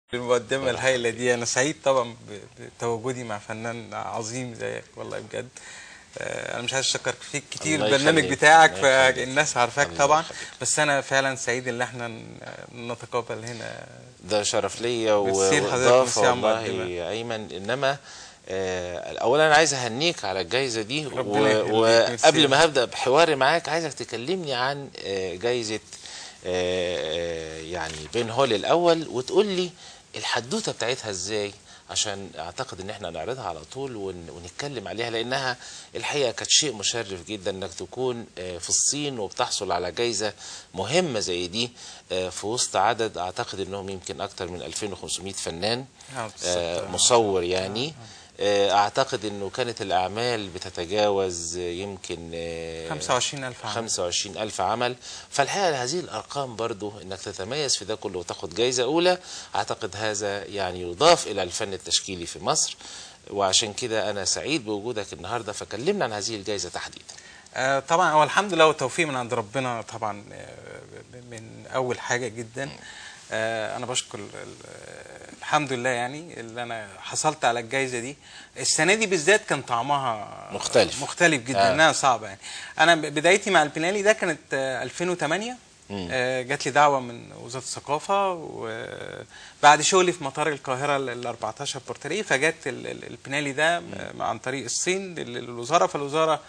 المقدمة الهائلة دي أنا سعيد طبعا ب- بتواجدي مع فنان عظيم زيك والله بجد آه، أنا مش عايز أشكر فيك كتير الله البرنامج يخليك، بتاعك الله يخليك. فالناس عارفاك الله طبعا يخليك. بس أنا فعلا سعيد إن احنا ن- نتقابل هنا ده شرف ليا و- ميرسي لحضرتك، واضافه ميرسي على والله المقدمة. يا ايمن انما آه، اولا انا عايز اهنيك على الجائزه دي و- ربنا يخليك، ميرسي. وقبل ما هبدا بحواري معاك عايزك تكلمني عن آه، جائزه آه، آه، يعني بين هول الاول وتقول لي الحدوته بتاعتها ازاي عشان اعتقد ان احنا نعرضها على طول ون- ونتكلم عليها لانها الحقيقه كانت شيء مشرف جدا انك تكون آه، في الصين وبتحصل على جائزه مهمه زي دي آه، في وسط عدد اعتقد انهم يمكن اكثر من 2500 فنان آه، بالظبط. آه، مصور يعني آه، اعتقد انه كانت الاعمال بتتجاوز آه، يمكن آه، 25000 عام 25 ألف عمل فالحقيقة هذه الأرقام برضو أنك تتميز في ده كله وتاخد جايزة أولى أعتقد هذا يعني يضاف إلى الفن التشكيلي في مصر وعشان كده أنا سعيد بوجودك النهاردة فكلمنا عن هذه الجايزة تحديدا آه، طبعا هو الحمد لله والتوفيق من عند ربنا طبعا آه، من اول حاجه جدا آه، انا بشكر ال- ال- الحمد لله يعني اللي انا حصلت على الجائزه دي السنه دي بالذات كان طعمها مختلف. مختلف جدا آه. آه. انها صعبه يعني انا ب- بدايتي مع البنالي ده كانت آه، 2008 آه، جات لي دعوه من وزاره الثقافه وبعد شغلي في مطار القاهره ال 14 بورتريه فجات ال- ال- البنالي ده آه، عن طريق الصين لل- للوزاره فالوزاره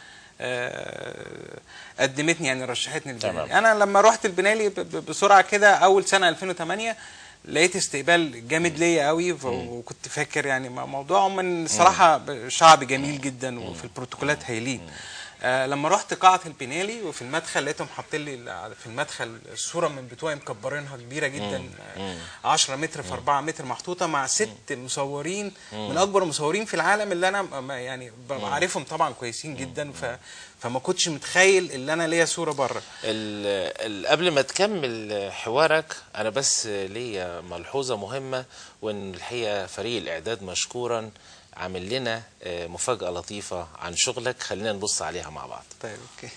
آه، قدمتني يعني رشحتني البنالي تمام. انا لما رحت البنالي ب- ب- بسرعه كده اول سنه 2008 لقيت استقبال جامد ليا قوي ف- وكنت فاكر يعني م- موضوع من الصراحه ب- شعب جميل جدا وفي البروتوكولات هايلين آه لما رحت قاعه البنالي وفي المدخل لقيتهم حاطين لي ال- في المدخل الصوره من بتوعي مكبرينها كبيره جدا آه 10 متر في 4 متر محطوطه مع ست مصورين من اكبر المصورين في العالم اللي انا م- يعني ببقى عارفهم طبعا كويسين جدا ف فما كنتش متخيل ان انا ليا صوره بره ال- ال- قبل ما تكمل حوارك انا بس ليا ملحوظه مهمه وان الحقيقه فريق الاعداد مشكورا عامل لنا آه، مفاجاه لطيفه عن شغلك خلينا نبص عليها مع بعض طيب اوكي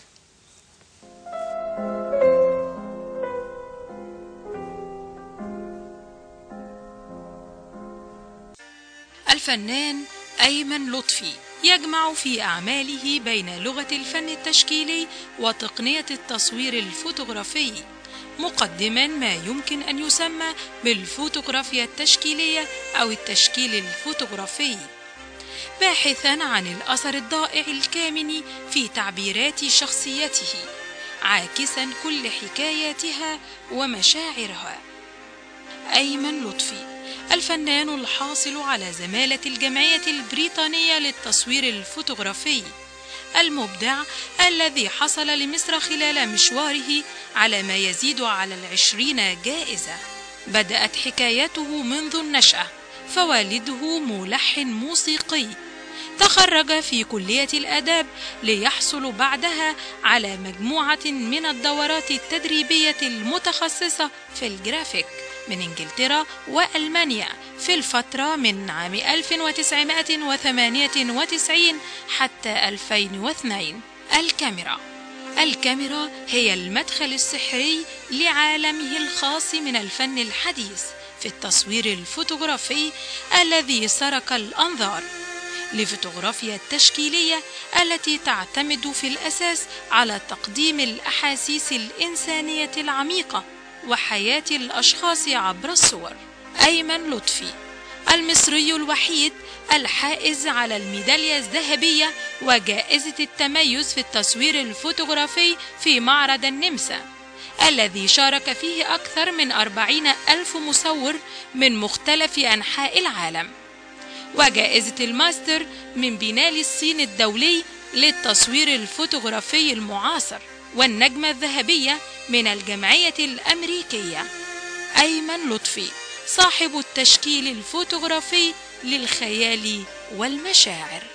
الفنان أيمن لطفي يجمع في أعماله بين لغة الفن التشكيلي وتقنية التصوير الفوتوغرافي مقدما ما يمكن أن يسمى بالفوتوغرافيا التشكيلية أو التشكيل الفوتوغرافي باحثا عن الأثر الضائع الكامن في تعبيرات شخصيته عاكسا كل حكاياتها ومشاعرها أيمن لطفي الفنان الحاصل على زمالة الجمعية البريطانية للتصوير الفوتوغرافي المبدع الذي حصل لمصر خلال مشواره على ما يزيد على العشرين جائزة بدأت حكايته منذ النشأة فوالده ملحن موسيقي تخرج في كلية الآداب ليحصل بعدها على مجموعة من الدورات التدريبية المتخصصة في الجرافيك من إنجلترا وألمانيا في الفترة من عام 1998 حتى 2002 الكاميرا الكاميرا هي المدخل السحري لعالمه الخاص من الفن الحديث في التصوير الفوتوغرافي الذي سرق الأنظار لفوتوغرافيا التشكيلية التي تعتمد في الأساس على تقديم الأحاسيس الإنسانية العميقة وحياة الأشخاص عبر الصور أيمن لطفي المصري الوحيد الحائز على الميدالية الذهبية وجائزة التميز في التصوير الفوتوغرافي في معرض النمسا الذي شارك فيه أكثر من أربعين ألف مصور من مختلف أنحاء العالم وجائزة الماستر من بنال الصين الدولي للتصوير الفوتوغرافي المعاصر والنجمة الذهبية من الجمعية الأمريكية أيمن لطفي صاحب التشكيل الفوتوغرافي للخيال والمشاعر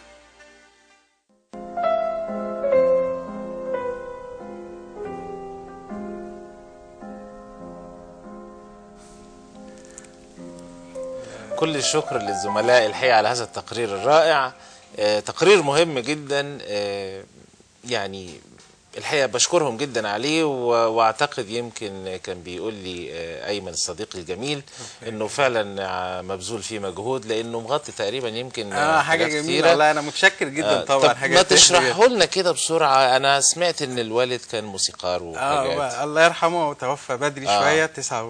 كل الشكر للزملاء الحقيقة على هذا التقرير الرائع آه، تقرير مهم جدا آه، يعني الحقيقه بشكرهم جدا عليه و- واعتقد يمكن كان بيقول لي آه، ايمن الصديق الجميل انه فعلا آه، مبذول فيه مجهود لانه مغطي تقريبا يمكن اه حاجه حاجات جميله كتيرة. والله انا متشكر جدا آه، طبعا طب حاجه ما تفرق تشرحه لنا كده بسرعه انا سمعت ان الوالد كان موسيقار اه وحاجات هو الله يرحمه توفى بدري آه. شويه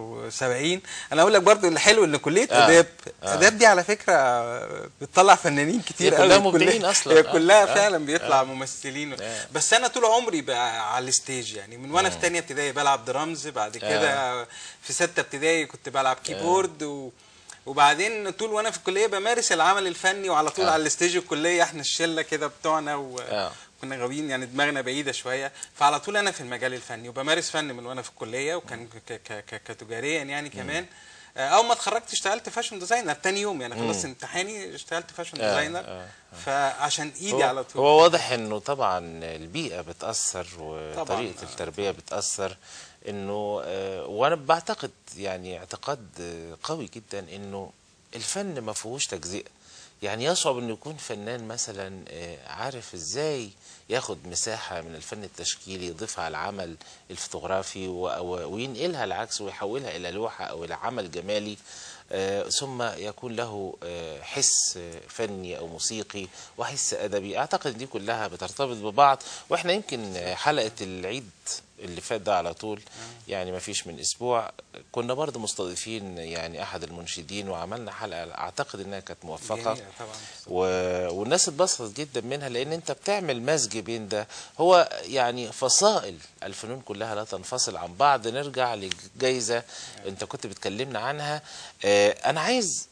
79 انا اقول لك برضو الحلو ان كليه آه. اداب آه. اداب دي على فكره بتطلع فنانين كتير هي كلها قوي مبدعين الكلية- أصلاً. هي آه. كلها آه. فعلا بيطلع ممثلين آه. بس انا طول عمري بقى على الستيج يعني من وانا في تانية ابتدائي بلعب درامز بعد كده في ستة ابتدائي كنت بلعب كيبورد و وبعدين طول وانا في الكليه بمارس العمل الفني وعلى طول آه. على الستيج الكليه احنا الشله كده بتوعنا و... آه. كنا غاويين يعني دماغنا بعيده شويه فعلى طول انا في المجال الفني وبمارس فن من وانا في الكليه وكان ك- ك- ك- كتجاريا يعني كمان آه، اول ما اتخرجت اشتغلت فاشن ديزاينر تاني يوم يعني خلصت امتحاني اشتغلت فاشن آه، ديزاينر آه، فعشان ايدي هو, على طول هو واضح انه طبعا البيئه بتاثر وطريقه طبعاً. التربيه بتاثر انه آه، وانا بعتقد يعني اعتقاد آه، قوي جدا انه الفن ما فيهوش تجزئه يعني يصعب انه يكون فنان مثلا آه، عارف ازاي ياخد مساحه من الفن التشكيلي يضيفها على العمل الفوتوغرافي و- و- وينقلها العكس ويحولها الى لوحه او الى عمل جمالي آه، ثم يكون له آه، حس آه، فني او موسيقي وحس ادبي اعتقد دي كلها بترتبط ببعض واحنا يمكن آه، حلقه العيد اللي فات ده على طول يعني ما فيش من اسبوع كنا برضه مستضيفين يعني احد المنشدين وعملنا حلقه اعتقد انها كانت موفقه جميلة طبعا و... والناس اتبسطت جدا منها لان انت بتعمل مزج بين ده هو يعني فصائل الفنون كلها لا تنفصل عن بعض نرجع لجائزه انت كنت بتكلمنا عنها آه انا عايز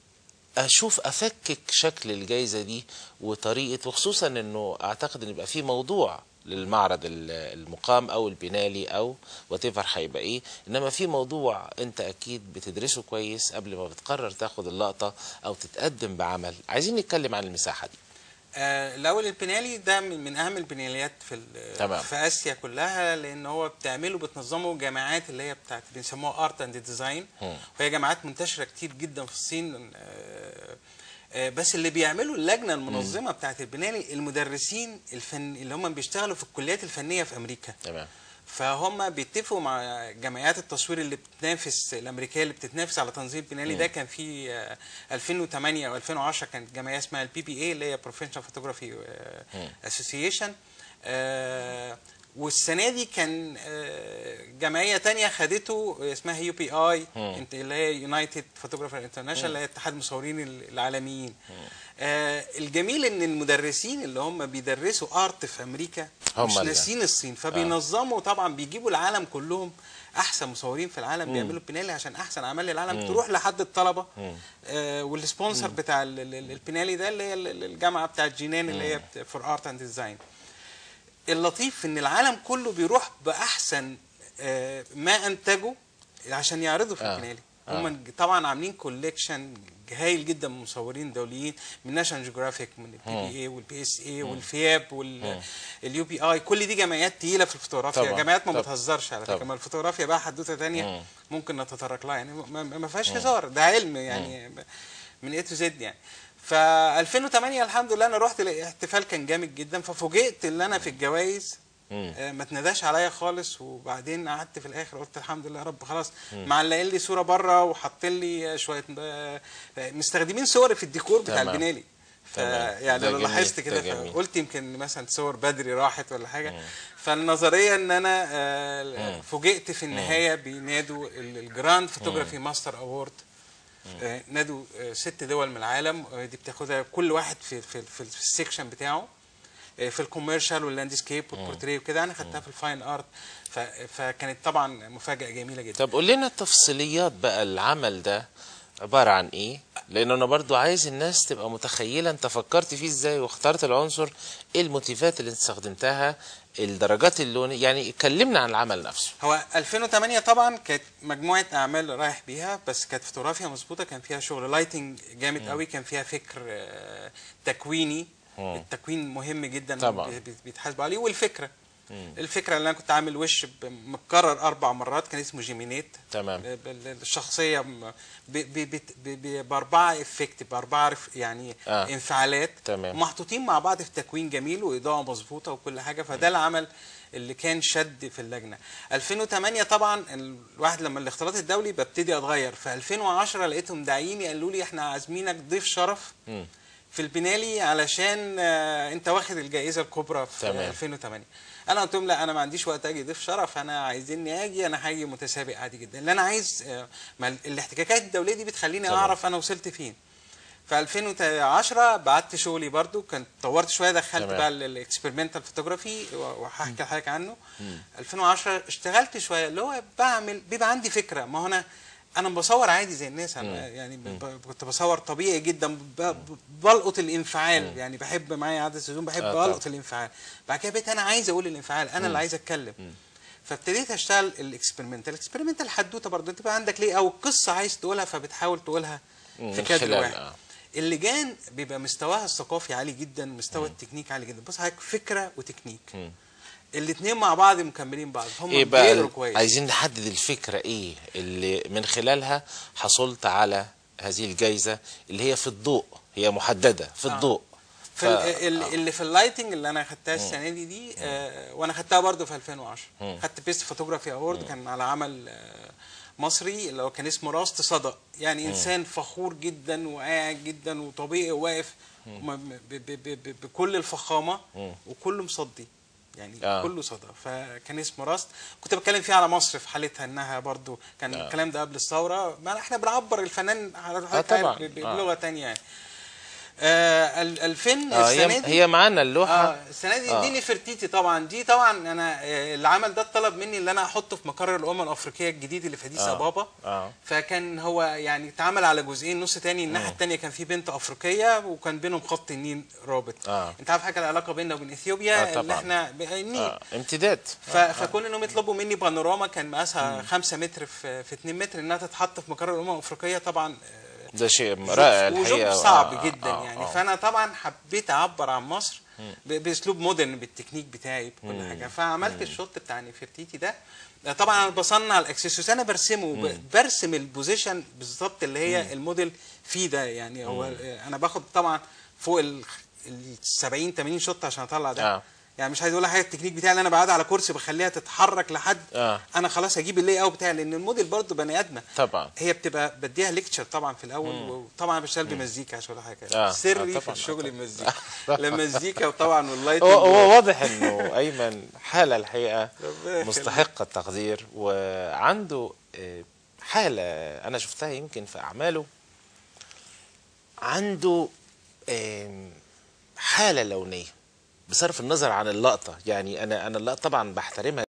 اشوف افكك شكل الجائزه دي وطريقه وخصوصا انه اعتقد ان يبقى في موضوع للمعرض ال- المقام او البنالي او وات هيبقى ايه انما في موضوع انت اكيد بتدرسه كويس قبل ما بتقرر تاخد اللقطه او تتقدم بعمل عايزين نتكلم عن المساحه دي آه، الاول البنالي ده من, من اهم البناليات في ال- تمام. في اسيا كلها لان هو بتعمله بتنظمه جامعات اللي هي بتاعت بنسموها ارت اند ديزاين مم. وهي جامعات منتشره كتير جدا في الصين آه، آه، بس اللي بيعملوا اللجنه المنظمه بتاعت البنالي المدرسين الفن اللي هم بيشتغلوا في الكليات الفنيه في امريكا تمام فهم بيتفقوا مع جمعيات التصوير اللي بتنافس الامريكيه اللي بتتنافس على تنظيم بنالي ده كان في آه، 2008 او 2010 كانت جمعيه اسمها البي بي اي اللي هي بروفيشنال فوتوغرافي اسوسيشن والسنه دي كان آه، جمعيه تانية خدته اسمها يو بي اي اللي هي يونايتد فوتوغرافر انترناشونال اللي هي اتحاد المصورين العالميين آه، الجميل ان المدرسين اللي هم بيدرسوا ارت في امريكا هم مش اللي- ناسيين الصين فبينظموا طبعا بيجيبوا العالم كلهم احسن مصورين في العالم بيعملوا بينالي عشان احسن اعمال العالم تروح لحد الطلبه آه والسبونسر بتاع ال- ال- ال- البينالي ده اللي هي ال- ال- الجامعه بتاعت جينان اللي هي فور ارت اند ديزاين اللطيف ان العالم كله بيروح باحسن آه ما انتجوا عشان يعرضوا في آه. البينالي آه. هم طبعا عاملين كوليكشن هايل جدا من مصورين دوليين من ناشونال جيوغرافيك من البي بي اي والبي اس اي والفياب واليو بي اي كل دي جمعيات تقيله في الفوتوغرافيا طبعاً. جمعيات ما طبعاً. بتهزرش على فكره طبعاً. ما الفوتوغرافيا بقى حدوته تانية ممكن نتطرق لها يعني ما, ما ما فيهاش هزار ده علم يعني من اي تو زد يعني ف 2008 الحمد لله انا رحت الاحتفال كان جامد جدا ففوجئت ان انا في الجوائز مم. آه، ما اتنداش عليا خالص وبعدين قعدت في الاخر قلت الحمد لله يا رب خلاص معلقين لي صوره بره وحاطين لي شويه آه، آه، مستخدمين صور في الديكور بتاع تمام. البنالي تمام. يعني ده لو جميل، لاحظت ده كده جميل. قلت يمكن مثلا صور بدري راحت ولا حاجه فالنظريه ان انا آه، فوجئت في النهايه بينادوا ال- الجراند فوتوغرافي ماستر اوورد آه، نادوا آه، ست دول من العالم آه، دي بتاخدها كل واحد في في في, في السكشن بتاعه آه، في الكوميرشال واللاندسكيب والبورتريه وكده انا خدتها في الفاين ارت ف- فكانت طبعا مفاجاه جميله جدا طب قول لنا تفصيليات بقى العمل ده عبارة عن ايه لان انا برضو عايز الناس تبقى متخيلة انت فكرت فيه ازاي واخترت العنصر ايه الموتيفات اللي انت استخدمتها الدرجات اللون يعني كلمنا عن العمل نفسه هو 2008 طبعا كانت مجموعه اعمال رايح بيها بس كانت فوتوغرافيا مظبوطه كان فيها شغل لايتنج جامد قوي كان فيها فكر آه، تكويني التكوين مهم جدا طبعاً. بي- بي- بيتحاسبوا عليه والفكره الفكره اللي انا كنت عامل وش ب- متكرر اربع مرات كان اسمه جيمينيت تمام. ب- ب- الشخصيه م- ب- ب- بت- ب- ب- باربعه افكت باربعه رف- يعني آه. انفعالات تمام. محطوطين مع بعض في تكوين جميل واضاءه مظبوطه وكل حاجه فده العمل اللي كان شد في اللجنه 2008 طبعا الواحد لما الاختلاط الدولي ببتدي اتغير في 2010 لقيتهم داعيني قالوا لي احنا عازمينك ضيف شرف مم. في البنالي علشان آه، انت واخد الجائزه الكبرى في تمام. 2008 انا قلت لهم لا انا ما عنديش وقت اجي ضيف شرف انا عايزيني اجي انا هاجي متسابق عادي جدا اللي انا عايز آه، ما ال- الاحتكاكات الدوليه دي بتخليني تمام. اعرف انا وصلت فين في 2010 بعت شغلي برضو كان طورت شويه دخلت تمام. بقى الاكسبيرمنتال فوتوغرافي وهحكي لحضرتك عنه 2010 اشتغلت شويه اللي هو بعمل بيبقى عندي فكره ما هو انا انا بصور عادي زي الناس انا يعني ب- ب- كنت بصور طبيعي جدا ب- ب- بلقط الانفعال يعني بحب معايا عدد السيزون بحب آه، طبعا. القط الانفعال بعد كده بقيت انا عايز اقول الانفعال انا اللي عايز اتكلم فابتديت اشتغل الاكسبيرمنتال الاكسبيرمنتال حدوته برضه انت بقى عندك ليه او قصه عايز تقولها فبتحاول تقولها مم، في من كادر خلال- واحد آه. اللجان بيبقى مستواها الثقافي عالي جدا مستوى التكنيك عالي جدا بص حضرتك فكره وتكنيك مم. الاثنين مع بعض مكملين بعض هم ايه بقى بيقروا ال- كويس عايزين نحدد الفكره ايه اللي من خلالها حصلت على هذه الجائزه اللي هي في الضوء هي محدده في الضوء في ال- ال- اللي في اللايتنج اللي انا خدتها السنه دي دي آه وانا خدتها برضو في 2010 خدت بيست فوتوغرافي اوورد كان على عمل آه مصري اللي هو كان اسمه راست صدى يعني انسان فخور جدا وقاعد جدا وطبيعي واقف وم- ب- ب- ب- ب- بكل الفخامه وكله مصدي يعني آه. آه. كله صدى فكان اسمه راست كنت بتكلم فيه على مصر في حالتها انها برضو كان آه. الكلام ده قبل الثوره ما احنا بنعبر الفنان على آه طبعاً. ب- ب- آه. بلغه تانية يعني آه ال- 2000 آه السنه هي, دي هي معانا اللوحه اه السنه دي آه. دي نفرتيتي طبعا دي طبعا انا آه، العمل ده اتطلب مني ان انا احطه في مقر الامم الافريقيه الجديد اللي في حديث آه. ابابا آه. فكان هو يعني اتعمل على جزئين نص تاني الناحيه التانيه كان في بنت افريقيه وكان بينهم خط النيل رابط آه. انت عارف حاجه العلاقه بيننا وبين اثيوبيا آه، طبعاً. اللي احنا ب- النيل آه. امتداد ف... فكون انهم يطلبوا مني بانوراما كان مقاسها 5 متر في في 2 متر انها تتحط في مقر الامم الافريقيه طبعا آه، ده شيء رائع وجوب الحقيقه صعب آه، جدا آه، يعني آه. فانا طبعا حبيت اعبر عن مصر ب- باسلوب مودرن بالتكنيك بتاعي بكل حاجه فعملت الشوت بتاع نفرتيتي ده طبعا انا بصنع الاكسسوارز انا برسمه ب- برسم البوزيشن بالظبط اللي هي الموديل فيه ده يعني هو انا باخد طبعا فوق ال ال 70 80 شوت عشان اطلع ده آه. يعني مش عايز اقول لك حاجه التكنيك بتاعي اللي انا بقعد على كرسي بخليها تتحرك لحد آه. انا خلاص هجيب اللاي اوت بتاعي لان الموديل برضه بني ادمه طبعا هي بتبقى بديها ليكتشر طبعا في الاول وطبعا بشتغل بمزيكا عشان حاجه آه، سري آه، في طبعاً، الشغل آه، المزيكا المزيكا وطبعا واللايت هو هو واضح انه ايمن حاله الحقيقه ربنا يخليك. مستحقه التقدير وعنده آه، حاله انا شفتها يمكن في اعماله عنده آم، حاله لونيه بصرف النظر عن اللقطه يعني انا انا اللقطه طبعا بحترمها